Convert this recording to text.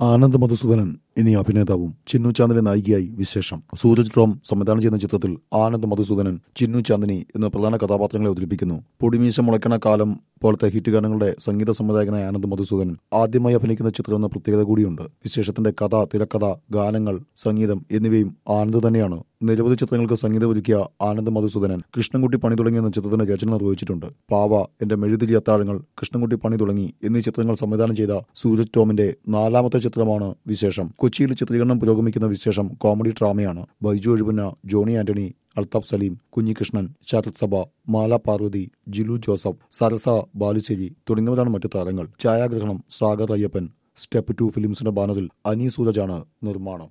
ആനന്ദ് മധുസൂദനൻ ഇനി അഭിനേതാവും ചിന്നു ചാന്ദിനി നായികയായി വിശേഷം സൂരജ് ടോം സംവിധാനം ചെയ്യുന്ന ചിത്രത്തിൽ ആനന്ദ് മധുസൂദനൻ ചിന്നു ചാന്ദിനി എന്ന പ്രധാന കഥാപാത്രങ്ങളെ അവതരിപ്പിക്കുന്നു പൊടിമീശ മുളയ്ക്കണ കാലം പോലത്തെ ഹിറ്റ് ഗാനങ്ങളുടെ സംഗീത സംവിധായകനായ ആനന്ദ് മധുസൂദനൻ ആദ്യമായി അഭിനയിക്കുന്ന ചിത്രം എന്ന പ്രത്യേകത കൂടിയുണ്ട് വിശേഷത്തിന്റെ കഥ തിരക്കഥ ഗാനങ്ങൾ സംഗീതം എന്നിവയും ആനന്ദ് തന്നെയാണ് നിരവധി ചിത്രങ്ങൾക്ക് സംഗീതം ഒരുക്കിയ ആനന്ദ് മധുസൂദനൻ കൃഷ്ണൻകുട്ടി പണി തുടങ്ങി എന്ന ചിത്രത്തിന്റെ രചന നിർവഹിച്ചിട്ടുണ്ട് പാവ എന്റെ മെഴുതിരി അത്താഴങ്ങൾ കൃഷ്ണൻകുട്ടി പണി തുടങ്ങി എന്നീ ചിത്രങ്ങൾ സംവിധാനം ചെയ്ത സൂരജ് ടോമിന്റെ നാലാമത്തെ ചിത്രമാണ് വിശേഷം കൊച്ചിയിൽ ചിത്രീകരണം പുരോഗമിക്കുന്ന വിശേഷം കോമഡി ഡ്രാമയാണ് ബൈജു എഴുപുന്ന ജോണി ആന്റണി അൽതാഫ് സലീം കുഞ്ഞികൃഷ്ണൻ ശരത് സഭ മാല പാർവതി ജിലു ജോസഫ് സരസ ബാലുശ്ശേരി തുടങ്ങിയവരാണ് മറ്റു താരങ്ങൾ ഛായാഗ്രഹണം സാഗർ അയ്യപ്പൻ സ്റ്റെപ്പ് ടു ഫിലിംസിന്റെ ബാനറിൽ അനി സൂരജാണ് നിർമ്മാണം